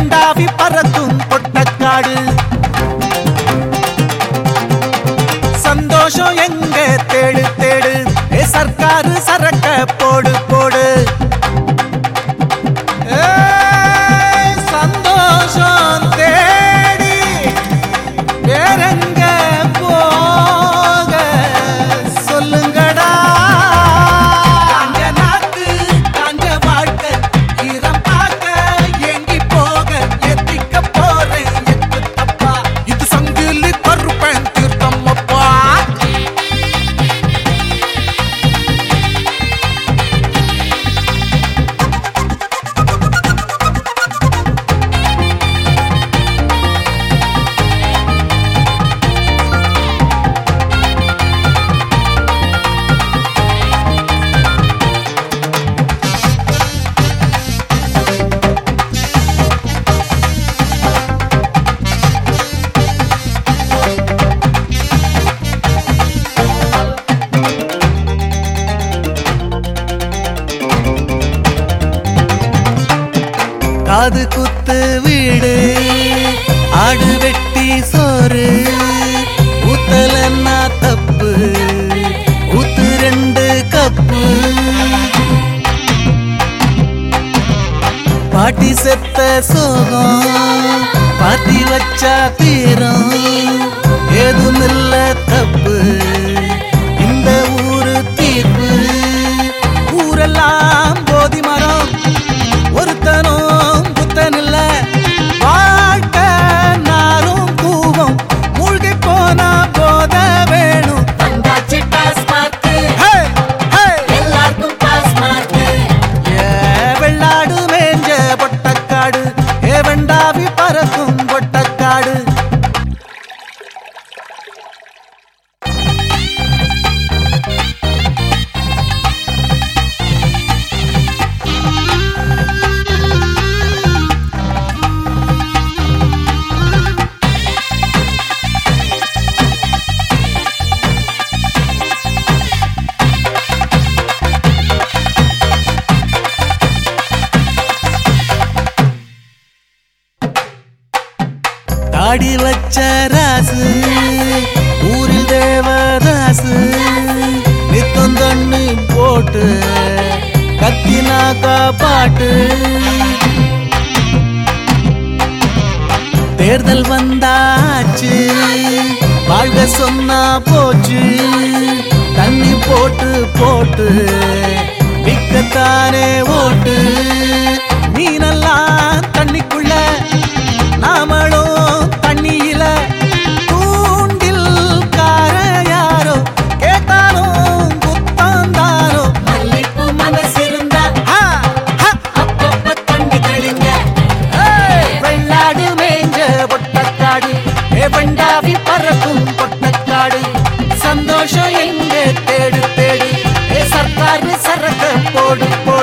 வெண்டாவி பறக்கும் பொட்டக்காடு சந்தோஷம் எங்க தேடு தேடு ஏ சர்க்காரு சரக்க போடு போடு ஏய், சந்தோஷம் தேடி வேறெங்க போக சொல்லுங்கடா காஞ்ச நாக்கு காஞ்ச வாழ்க்கை ஈரம் பார்க்க ஏங்கி போக எத்திக்க போறேன் எத்து தப்பா இது சங்கிலி கருப்பேன் தீர்த்தம் அப்பா காது குத்து வீடு ஆடு வெட்டி சோறு ஊத்தலன்னா தப்பு ஊத்து ரெண்டு கப்பு பாட்டி செத்த சோகம் பாத்தி வச்சா தீரம் ஏதுமில்ல தப்பு இந்த ஊரு தீர்ப்பு ஊரெல்லாம் போதி மரம் ஒருத்தனும் புத்தன் இல்ல வாழ்க்கை நாரும் கூவம் மூழ்கி போனா போத வேணும் வந்தாச்சு டாஸ்மார்க் ஹே, ஹே. எல்லாருக்கும் டாஸ்மார்க் ஏ வெள்ளாடு மேஞ்ச பொட்டக்காடு ஏ வெண்டாவி பறக்கும் பொட்டக்காடு தாடி வச்ச ராசு ஊரில் தேவதாசு நித்தம் தண்ணி போட்டு கத்தினாக்கா பாட்டு தேர்தல் வந்தாச்சு வாழ்க சொன்னா போச்சு தண்ணி போட்டு போட்டு விக்கத்தானே ஓட்டு மீனெல்லாம் தண்ணிக்குள்ள நாமளும் தண்ணியில தூண்டில் கார யாரோ கேட்டாலும் புத்தாந்தாரோ மல்லிப்பூ மனசிருந்தா ஹா, ஹா, அப்பப்ப தண்ணி தெளிங்க ஏய், வெள்ளாடு மேஞ்ச பொட்டக்காடு ஏ வெண்டாவி பறக்கும் பொட்டக்காடு சந்தோஷம் எங்க தேடு தேடு ஏ சர்க்காரு சரக்க போடு போடு